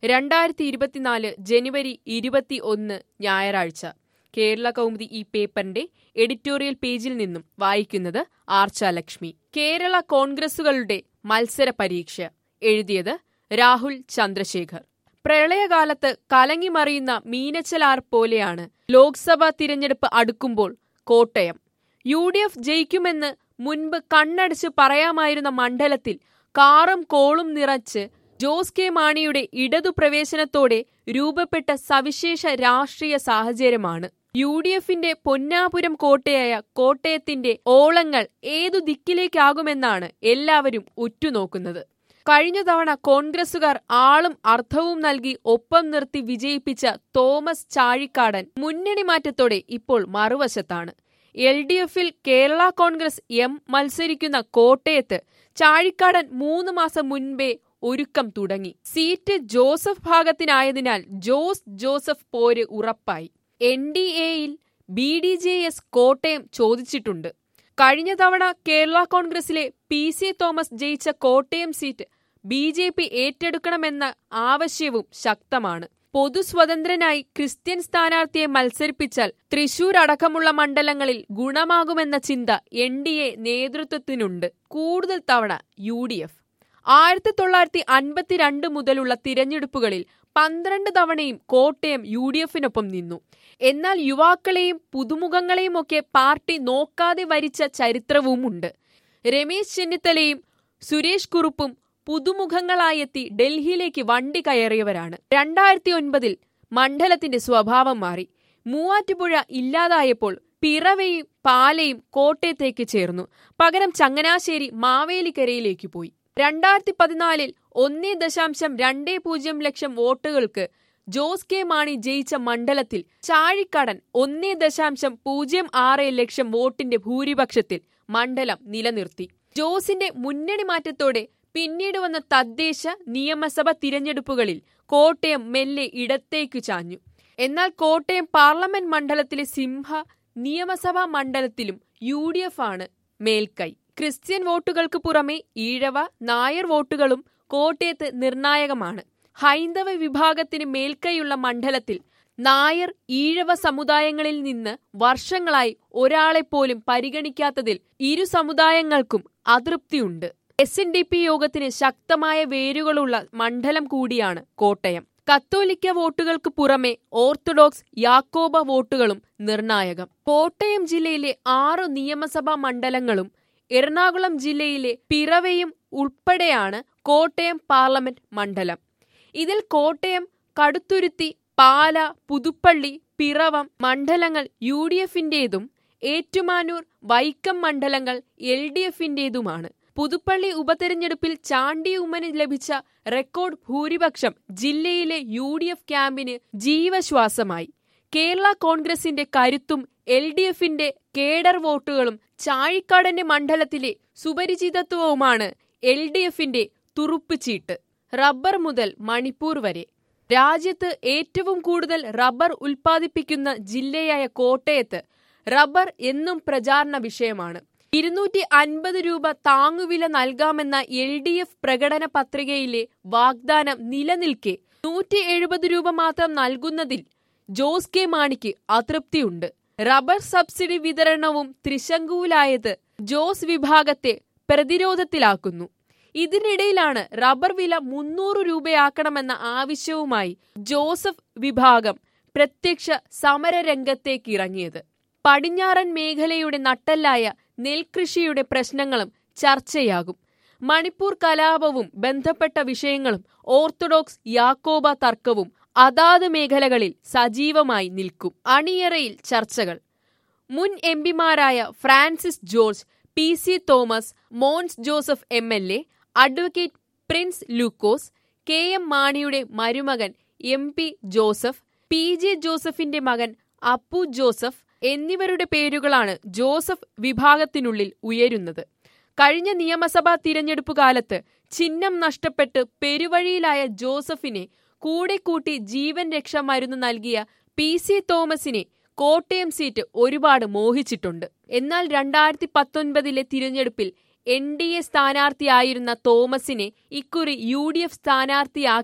രണ്ടായിരത്തി ഇരുപത്തിനാല് ജനുവരി ഇരുപത്തി ഒന്ന് ഞായറാഴ്ച കേരള കൗമുദി ഈ പേപ്പറിന്റെ എഡിറ്റോറിയൽ പേജിൽ നിന്നും വായിക്കുന്നത് ആർച്ചാലക്ഷ്മി കേരള കോൺഗ്രസുകളുടെ മത്സര പരീക്ഷ എഴുതിയത് രാഹുൽ ചന്ദ്രശേഖർ പ്രളയകാലത്ത് കലങ്ങിമറിയുന്ന മീനച്ചലാർ പോലെയാണ് ലോക്സഭാ തിരഞ്ഞെടുപ്പ് അടുക്കുമ്പോൾ കോട്ടയം യു ഡി എഫ് ജയിക്കുമെന്ന് മുൻപ് കണ്ണടച്ച് പറയാമായിരുന്ന മണ്ഡലത്തിൽ കാറും കോളും നിറച്ച് ജോസ് കെ മാണിയുടെ ഇടതു പ്രവേശനത്തോടെ രൂപപ്പെട്ട സവിശേഷ രാഷ്ട്രീയ സാഹചര്യമാണ് യു ഡി എഫിന്റെ പൊന്നാപുരം കോട്ടയായ കോട്ടയത്തിന്റെ ഓളങ്ങൾ ഏതു ദിക്കിലേക്കാകുമെന്നാണ് എല്ലാവരും ഉറ്റുനോക്കുന്നത് കഴിഞ്ഞ തവണ കോൺഗ്രസുകാർ ആളും അർത്ഥവും നൽകി ഒപ്പം നിർത്തി വിജയിപ്പിച്ച തോമസ് ചാഴിക്കാടൻ മുന്നണി മാറ്റത്തോടെ ഇപ്പോൾ മറുവശത്താണ് എൽ ഡി എഫിൽ കേരള കോൺഗ്രസ് എം മത്സരിക്കുന്ന കോട്ടയത്ത് ചാഴിക്കാടൻ മൂന്ന് മാസം മുൻപേ ഒരുക്കം തുടങ്ങി സീറ്റ് ജോസഫ് ഭാഗത്തിനായതിനാൽ ജോസ് ജോസഫ് പോര് ഉറപ്പായി എൻ ഡി എയിൽ B D J S Kottayam ചോദിച്ചിട്ടുണ്ട് കഴിഞ്ഞ തവണ കേരള കോൺഗ്രസിലെ പി സി തോമസ് ജയിച്ച Kottayam seat B J P ഏറ്റെടുക്കണമെന്ന ആവശ്യവും ശക്തമാണ് പൊതുസ്വതന്ത്രനായി ക്രിസ്ത്യൻ സ്ഥാനാർത്ഥിയെ മത്സരിപ്പിച്ചാൽ തൃശൂർ അടക്കമുള്ള മണ്ഡലങ്ങളിൽ ഗുണമാകുമെന്ന ചിന്ത എൻ ഡി എ നേതൃത്വത്തിനുണ്ട് കൂടുതൽ തവണ യു ഡി എഫ് ആയിരത്തി തൊള്ളായിരത്തി അൻപത്തിരണ്ട് മുതലുള്ള തിരഞ്ഞെടുപ്പുകളിൽ പന്ത്രണ്ട് തവണയും കോട്ടയം യു ഡി എഫിനൊപ്പം നിന്നു എന്നാൽ യുവാക്കളെയും പുതുമുഖങ്ങളെയും ഒക്കെ പാർട്ടി നോക്കാതെ വരിച്ച ചരിത്രവുമുണ്ട് രമേശ് ചെന്നിത്തലയും സുരേഷ് കുറുപ്പും പുതുമുഖങ്ങളായെത്തി ഡൽഹിയിലേക്ക് വണ്ടി കയറിയവരാണ് രണ്ടായിരത്തി ഒൻപതിൽ മണ്ഡലത്തിന്റെ സ്വഭാവം മാറി മൂവാറ്റുപുഴ ഇല്ലാതായപ്പോൾ പിറവയും പാലയും കോട്ടയത്തേക്ക് ചേർന്നു പകരം ചങ്ങനാശ്ശേരി മാവേലിക്കരയിലേക്ക് പോയി രണ്ടായിരത്തി പതിനാലിൽ ഒന്നേ ദശാംശം രണ്ടേ പൂജ്യം ലക്ഷം വോട്ടുകൾക്ക് ജോസ് കെ മാണി ജയിച്ച മണ്ഡലത്തിൽ ചാഴിക്കാടൻ ഒന്നേ ദശാംശം പൂജ്യം ആറ് ലക്ഷം വോട്ടിന്റെ ഭൂരിപക്ഷത്തിൽ മണ്ഡലം നിലനിർത്തി ജോസിന്റെ മുന്നണി മാറ്റത്തോടെ പിന്നീട് വന്ന തദ്ദേശ നിയമസഭ തിരഞ്ഞെടുപ്പുകളിൽ കോട്ടയം മെല്ലെ ഇടത്തേക്കു ചാഞ്ഞു എന്നാൽ കോട്ടയം പാർലമെന്റ് മണ്ഡലത്തിലെ സിംഹ നിയമസഭാ മണ്ഡലത്തിലും യു ഡി എഫ് ആണ് മേൽക്കൈ ക്രിസ്ത്യൻ വോട്ടുകൾക്ക് പുറമെ ഈഴവ നായർ വോട്ടുകളും കോട്ടയത്ത് നിർണായകമാണ് ഹൈന്ദവ വിഭാഗത്തിന് മേൽക്കൈയുള്ള മണ്ഡലത്തിൽ നായർ ഈഴവ സമുദായങ്ങളിൽ നിന്ന് വർഷങ്ങളായി ഒരാളെപ്പോലും പരിഗണിക്കാത്തതിൽ ഇരു സമുദായങ്ങൾക്കും അതൃപ്തിയുണ്ട് എസ് എൻ ഡി പി യോഗത്തിന് ശക്തമായ വേരുകളുള്ള മണ്ഡലം കൂടിയാണ് കോട്ടയം കത്തോലിക്ക വോട്ടുകൾക്ക് പുറമെ ഓർത്തഡോക്സ് യാക്കോബ വോട്ടുകളും നിർണായകം കോട്ടയം ജില്ലയിലെ ആറു നിയമസഭാ മണ്ഡലങ്ങളും എറണാകുളം ജില്ലയിലെ പിറവയും ഉൾപ്പെടെയാണ് കോട്ടയം പാർലമെന്റ് മണ്ഡലം ഇതിൽ കോട്ടയം കടുത്തുരുത്തി പാല പുതുപ്പള്ളി പിറവം മണ്ഡലങ്ങൾ യു ഡി എഫിന്റേതും ഏറ്റുമാനൂർ വൈക്കം മണ്ഡലങ്ങൾ എൽ ഡി എഫിന്റേതുമാണ് പുതുപ്പള്ളി ഉപതെരഞ്ഞെടുപ്പിൽ ചാണ്ടി ഉമ്മന് ലഭിച്ച റെക്കോർഡ് ഭൂരിപക്ഷം ജില്ലയിലെ യു ഡി എഫ് ക്യാമ്പിന് ജീവശ്വാസമായി കേരള കോൺഗ്രസിന്റെ കരുത്തും എൽ ഡി എഫിന്റെ കേഡർ വോട്ടുകളും ചാഴിക്കാടന്റെ മണ്ഡലത്തിലെ സുപരിചിതത്വവുമാണ് എൽ ഡി എഫിന്റെ തുറുപ്പുചീട്ട് റബ്ബർ മുതൽ മണിപ്പൂർ വരെ രാജ്യത്ത് ഏറ്റവും കൂടുതൽ റബ്ബർ ഉൽപ്പാദിപ്പിക്കുന്ന ജില്ലയായ കോട്ടയത്ത് റബ്ബർ എന്നും പ്രചാരണ വിഷയമാണ് ഇരുന്നൂറ്റി അൻപത് രൂപ താങ്ങുവില നൽകാമെന്ന എൽ ഡി എഫ് പ്രകടന പത്രികയിലെ വാഗ്ദാനം നിലനിൽക്കെ നൂറ്റി എഴുപത് രൂപ മാത്രം നൽകുന്നതിൽ ജോസ് കെ മാണിക്ക് അതൃപ്തിയുണ്ട് റബ്ബർ സബ്സിഡി വിതരണവും ത്രിശങ്കുവിലായത് ജോസ് വിഭാഗത്തെ പ്രതിരോധത്തിലാക്കുന്നു ഇതിനിടയിലാണ് റബ്ബർ വില മുന്നൂറ് രൂപയാക്കണമെന്ന ആവശ്യവുമായി ജോസഫ് വിഭാഗം പ്രത്യക്ഷ സമരരംഗത്തേക്കിറങ്ങിയത് പടിഞ്ഞാറൻ മേഖലയുടെ നട്ടല്ലായ നെൽകൃഷിയുടെ പ്രശ്നങ്ങളും ചർച്ചയാകും മണിപ്പൂർ കലാപവും ബന്ധപ്പെട്ട വിഷയങ്ങളും ഓർത്തഡോക്സ് യാക്കോബ തർക്കവും അതാത് മേഖലകളിൽ സജീവമായി നിൽക്കും അണിയറയിൽ ചർച്ചകൾ മുൻ എം പിമാരായ Francis George P C Thomas Mons Joseph M L A advocate Prince Lukose K M മാണിയുടെ മരുമകൻ M P Joseph P J ജോസഫിന്റെ മകൻ അപ്പു ജോസഫ് എന്നിവരുടെ പേരുകളാണ് ജോസഫ് വിഭാഗത്തിനുള്ളിൽ ഉയരുന്നത് കഴിഞ്ഞ നിയമസഭാ തിരഞ്ഞെടുപ്പ് കാലത്ത് ചിഹ്നം നഷ്ടപ്പെട്ട് പെരുവഴിയിലായ ജോസഫിനെ കൂടെ കൂട്ടി ജീവൻ രക്ഷാ മരുന്ന് നൽകിയ പി സി തോമസിനെ കോട്ടയം സീറ്റ് ഒരുപാട് മോഹിച്ചിട്ടുണ്ട് എന്നാൽ രണ്ടായിരത്തി പത്തൊൻപതിലെ തിരഞ്ഞെടുപ്പിൽ എൻ ഡി എ സ്ഥാനാർത്ഥിയായിരുന്ന തോമസിനെ ഇക്കുറി യു ഡി എഫ് സ്ഥാനാർത്ഥിയാക്കിയാൽ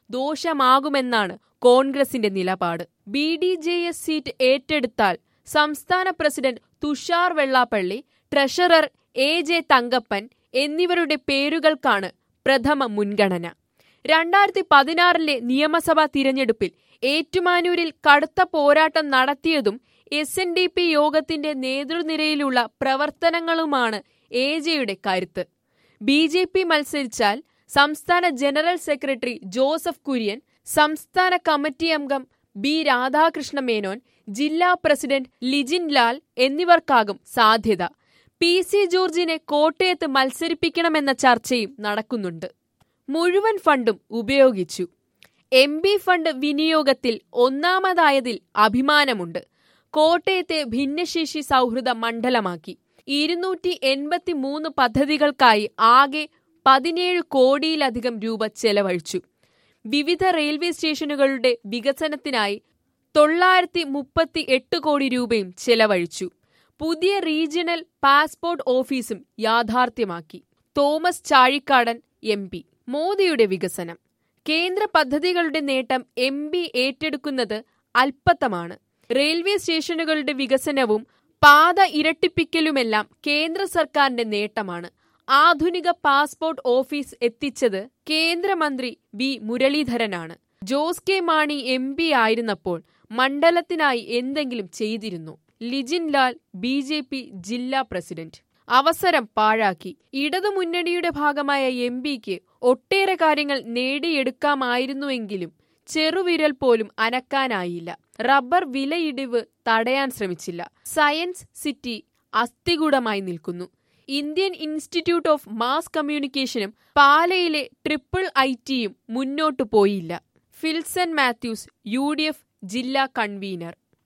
ദോഷമാകുമെന്നാണ് കോൺഗ്രസിന്റെ നിലപാട് B D J S seat ഏറ്റെടുത്താൽ സംസ്ഥാന president Thushar Vellappally treasurer A J Thankappan എന്നിവരുടെ പേരുകൾക്കാണ് പ്രഥമ മുൻഗണന രണ്ടായിരത്തി പതിനാറിലെ നിയമസഭാ തിരഞ്ഞെടുപ്പിൽ ഏറ്റുമാനൂരിൽ കടുത്ത പോരാട്ടം നടത്തിയതും എസ് എൻ ഡി പി യോഗത്തിന്റെ നേതൃനിരയിലുള്ള പ്രവർത്തനങ്ങളുമാണ് എ ജെയുടെ കരുത്ത് ബി ജെ പി മത്സരിച്ചാൽ സംസ്ഥാന ജനറൽ സെക്രട്ടറി ജോസഫ് കുര്യൻ സംസ്ഥാന കമ്മിറ്റി അംഗം ബി രാധാകൃഷ്ണ മേനോൻ ജില്ലാ പ്രസിഡന്റ് ലിജിൻ ലാൽ എന്നിവർക്കാകും സാധ്യത പി സി ജോർജിനെ കോട്ടയത്ത് മത്സരിപ്പിക്കണമെന്ന ചർച്ചയും നടക്കുന്നുണ്ട് മുഴുവൻ ഫണ്ടും ഉപയോഗിച്ചു എം ബി ഫണ്ട് വിനിയോഗത്തിൽ ഒന്നാമതായതിൽ അഭിമാനമുണ്ട് കോട്ടയത്തെ ഭിന്നശേഷി സൗഹൃദ മണ്ഡലമാക്കി ഇരുന്നൂറ്റി എൺപത്തി മൂന്ന് പദ്ധതികൾക്കായി ആകെ പതിനേഴ് കോടിയിലധികം രൂപ ചെലവഴിച്ചു വിവിധ റെയിൽവേ സ്റ്റേഷനുകളുടെ വികസനത്തിനായി തൊള്ളായിരത്തി മുപ്പത്തി എട്ട് കോടി രൂപയും ചെലവഴിച്ചു പുതിയ റീജിയണൽ പാസ്പോർട്ട് ഓഫീസും യാഥാർത്ഥ്യമാക്കി തോമസ് ചാഴിക്കാടൻ എം പി മോദിയുടെ വികസനം കേന്ദ്ര പദ്ധതികളുടെ നേട്ടം എം പി ഏറ്റെടുക്കുന്നത് അല്പത്തമാണ് റെയിൽവേ സ്റ്റേഷനുകളുടെ വികസനവും പാത ഇരട്ടിപ്പിക്കലുമെല്ലാം കേന്ദ്ര സർക്കാരിന്റെ നേട്ടമാണ് ആധുനിക പാസ്പോർട്ട് ഓഫീസ് എത്തിച്ചത് കേന്ദ്രമന്ത്രി വി മുരളീധരനാണ് Jose K Mani M P ആയിരുന്നപ്പോൾ മണ്ഡലത്തിനായി എന്തെങ്കിലും ചെയ്തിരുന്നു Lijin Lal B J P ജില്ലാ പ്രസിഡന്റ് അവസരം പാഴാക്കി ഇടതുമുന്നണിയുടെ ഭാഗമായ എം പിക്ക് ഒട്ടേറെ കാര്യങ്ങൾ നേടിയെടുക്കാമായിരുന്നുവെങ്കിലും ചെറുവിരൽ പോലും അനക്കാനായില്ല റബ്ബർ വിലയിടിവ് തടയാൻ ശ്രമിച്ചില്ല സയൻസ് സിറ്റി അസ്ഥികൂടമായി നിൽക്കുന്നു ഇന്ത്യൻ ഇൻസ്റ്റിറ്റ്യൂട്ട് ഓഫ് മാസ് കമ്മ്യൂണിക്കേഷനും പാലയിലെ ട്രിപ്പിൾ ഐ ടിയും മുന്നോട്ടു പോയില്ല ഫിൽസൺ മാത്യൂസ് യു ജില്ലാ കൺവീനർ